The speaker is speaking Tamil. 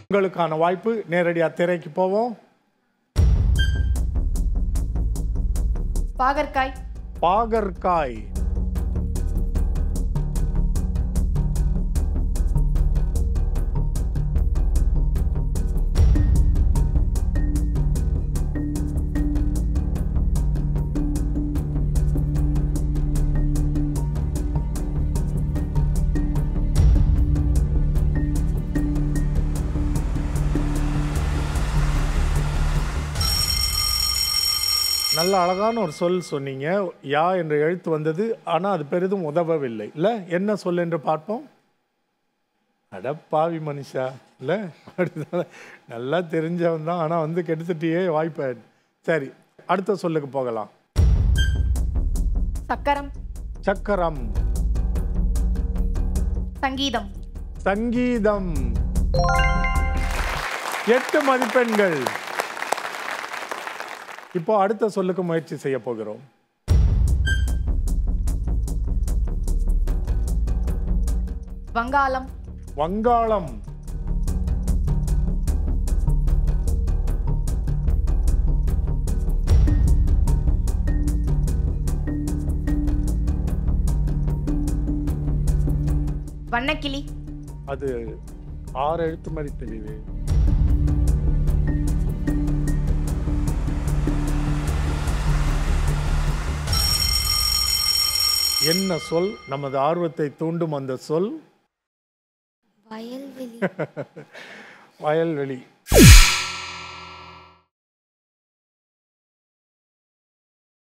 உங்களுக்கான வாய்ப்பு நேரடியாக திரைக்கு போவோம் பாகற்காய் பாகற்காய் நல்ல அழகான ஒரு சொல் சொன்னீங்க யா என்ற எழுத்து வந்தது ஆனால் அது பெரிதும் உதவவில்லை இல்லை என்ன சொல் என்று பார்ப்போம் அட பாவி மனுஷா இல்லை நல்லா தெரிஞ்சவன் தான் ஆனால் வந்து கெடுத்துட்டியே வாய்ப்பை சரி அடுத்த சொல்லுக்கு போகலாம் சக்கரம் சக்கரம் சங்கீதம் சங்கீதம் எட்டு மதிப்பெண்கள் இப்போ அடுத்த சொல்லுக்கு முயற்சி செய்ய போகிறோம் வங்காளம் வங்காளம் வண்ணக்கிளி அது ஆறு எழுத்து மாதிரி தெரியுது என்ன சொல் நமது ஆர்வத்தை தூண்டும் அந்த சொல் வயல்வெளி வயல்வெளி